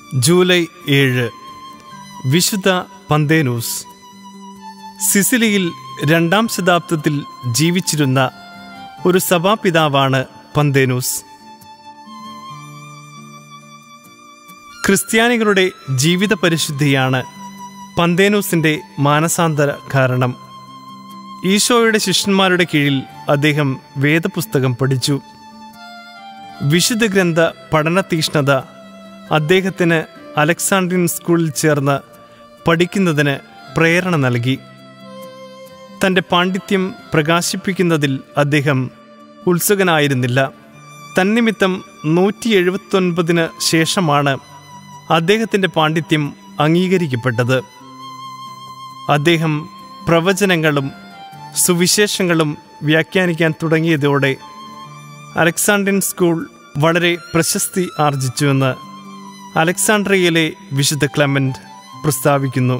July ഏഴ് വിശുദ്ധ പന്തേനൂസ് സിസിലിയിൽ രണ്ടാം ശതാബ്ദത്തിൽ ജീവിച്ചിരുന്ന ഒരു സഭാപിതാവാണ് പന്തേനൂസ് ക്രിസ്ത്യാനികളുടെ ജീവിത പരിശുദ്ധിയാണ് പന്തേനൂസിൻ്റെ മാനസാന്തര കാരണം ഈശോയുടെ ശിഷ്യന്മാരുടെ കീഴിൽ അദ്ദേഹം വേദപുസ്തകം പഠിച്ചു വിശുദ്ധ ഗ്രന്ഥ പഠന തീഷ്ണത അദ്ദേഹത്തിന് അലക്സാണ്ട്രിയൻ സ്കൂളിൽ ചേർന്ന് പഠിക്കുന്നതിന് പ്രേരണ നൽകി തൻ്റെ പാണ്ഡിത്യം പ്രകാശിപ്പിക്കുന്നതിൽ അദ്ദേഹം ഉത്സുകനായിരുന്നില്ല തന്നിമിത്തം നൂറ്റി എഴുപത്തൊൻപതിന് ശേഷമാണ് അദ്ദേഹത്തിൻ്റെ പാണ്ഡിത്യം അംഗീകരിക്കപ്പെട്ടത് അദ്ദേഹം പ്രവചനങ്ങളും സുവിശേഷങ്ങളും വ്യാഖ്യാനിക്കാൻ തുടങ്ങിയതോടെ അലക്സാണ്ട്രിയൻ സ്കൂൾ വളരെ പ്രശസ്തി ആർജിച്ചുവെന്ന് അലക്സാണ്ട്രിയയിലെ വിശുദ്ധ ക്ലെമന്റ് പ്രസ്താവിക്കുന്നു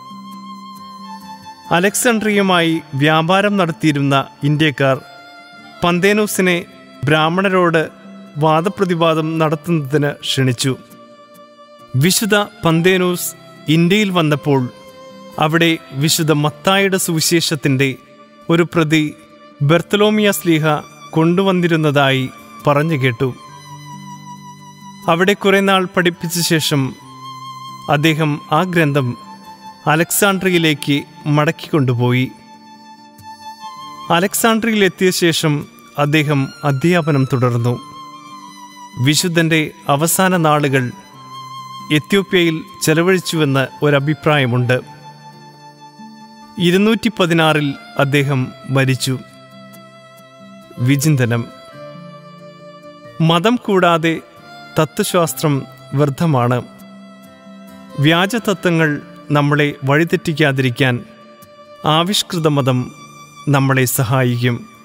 അലക്സാണ്ട്രിയുമായി വ്യാപാരം നടത്തിയിരുന്ന ഇന്ത്യക്കാർ പന്തേനൂസിനെ ബ്രാഹ്മണരോട് വാദപ്രതിവാദം നടത്തുന്നതിന് ക്ഷണിച്ചു വിശുദ്ധ പന്തേനൂസ് ഇന്ത്യയിൽ വന്നപ്പോൾ അവിടെ വിശുദ്ധ മത്തായുടെ സുവിശേഷത്തിൻ്റെ ഒരു പ്രതി ബെർത്തലോമിയ സ്ലീഹ കൊണ്ടുവന്നിരുന്നതായി പറഞ്ഞു കേട്ടു അവിടെ കുറെ നാൾ പഠിപ്പിച്ച ശേഷം അദ്ദേഹം ആ ഗ്രന്ഥം അലക്സാണ്ട്രിയയിലേക്ക് മടക്കിക്കൊണ്ടുപോയി അലക്സാണ്ട്രിയയിലെത്തിയ ശേഷം അദ്ദേഹം അധ്യാപനം തുടർന്നു വിശുദ്ധന്റെ അവസാന നാളുകൾ എത്യോപ്യയിൽ ചെലവഴിച്ചുവെന്ന് ഒരഭിപ്രായമുണ്ട് ഇരുന്നൂറ്റി പതിനാറിൽ അദ്ദേഹം മരിച്ചു വിചിന്തനം മതം കൂടാതെ തത്വശാസ്ത്രം വ്യർത്ഥമാണ് വ്യാജതത്വങ്ങൾ നമ്മളെ വഴിതെറ്റിക്കാതിരിക്കാൻ ആവിഷ്കൃത മതം നമ്മളെ സഹായിക്കും